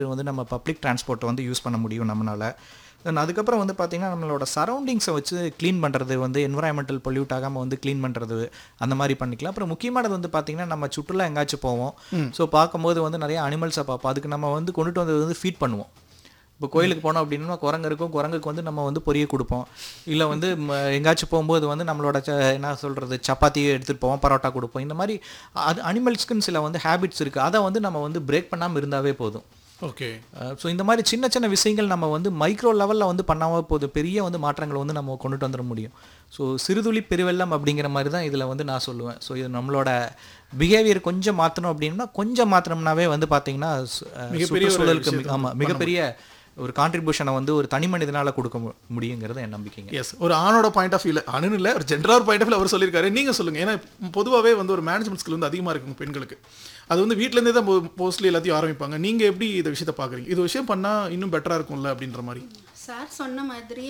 வந்து நம்ம பப்ளிக் டிரான்ஸ்போர்ட்டை வந்து யூஸ் பண்ண முடியும் நம்மளால் தென் அதுக்கப்புறம் வந்து பார்த்திங்கன்னா நம்மளோட சரௌண்டிங்ஸை வச்சு க்ளீன் பண்ணுறது வந்து என்வரான்மெண்டல் பொல்யூட் ஆகாமல் வந்து க்ளீன் பண்ணுறது அந்த மாதிரி பண்ணிக்கலாம் அப்புறம் முக்கியமானது வந்து பார்த்திங்கன்னா நம்ம சுற்றுலா எங்காச்சும் போவோம் ஸோ பார்க்கும்போது வந்து நிறைய அனிமல்ஸை பார்ப்போம் அதுக்கு நம்ம வந்து கொண்டுட்டு வந்தது வந்து ஃபீட் பண்ணுவோம் இப்போ கோயிலுக்கு போனோம் அப்படின்னா குரங்கு இருக்கும் குரங்குக்கு வந்து நம்ம வந்து பொரிய கொடுப்போம் இல்லை வந்து ம, எங்காச்சும் போகும்போது வந்து நம்மளோட ச என்ன சொல்கிறது சப்பாத்தி எடுத்துகிட்டு போவோம் பரோட்டா கொடுப்போம் இந்த மாதிரி அது அனிமல்ஸ்க்குன்னு சில வந்து ஹேபிட்ஸ் இருக்குது அதை வந்து நம்ம வந்து பிரேக் பண்ணாமல் இருந்தாவே போதும் ஓகே ஸோ இந்த மாதிரி சின்ன சின்ன விஷயங்கள் நம்ம வந்து மைக்ரோ லெவலில் வந்து பண்ணாமல் போதும் பெரிய வந்து மாற்றங்களை வந்து நம்ம கொண்டுட்டு வந்துட முடியும் ஸோ சிறுதுளி பெருவெள்ளம் அப்படிங்கிற மாதிரி தான் இதில் வந்து நான் சொல்லுவேன் ஸோ இது நம்மளோட பிஹேவியர் கொஞ்சம் மாற்றணும் அப்படின்னா கொஞ்சம் மாற்றணும்னாவே வந்து பார்த்தீங்கன்னா சு- அஹ், மிகப்பெரிய ஒரு சுற்றுச்சூழலுக்கு விஷயத்தை ஆமாம் மிகப்பெரிய ஒரு கான்ட்ரிபியூஷனை வந்து ஒரு தனி மனிதனால் கொடுக்க மு- முடியுங்கிறது என் நம்பிக்கைங்க எஸ் ஒரு ஆணோட பாயிண்ட் ஆஃப் வியூல அணுன்னு இல்லை ஒரு ஜென்ரல் பாயிண்ட் ஆஃப் வியூ அவர் சொல்லியிருக்காரு நீங்க சொல்லுங்க ஏன்னா பொதுவாகவே வந்து ஒரு மேனேஜ்மெண்ட் ஸ்கில் வந்து அதிகமாக இருக்கும் பெண்களுக்கு அது வந்து வீட்ல இருந்தே தான் மோஸ்ட்லி எல்லாத்தையும் ஆரம்பிப்பாங்க நீங்க எப்படி இந்த விஷயத்தை பாக்குறீங்க இது விஷயம் பண்ணா இன்னும் பெட்டரா இருக்கும்ல அப்படின்ற மாதிரி சார் சொன்ன மாதிரி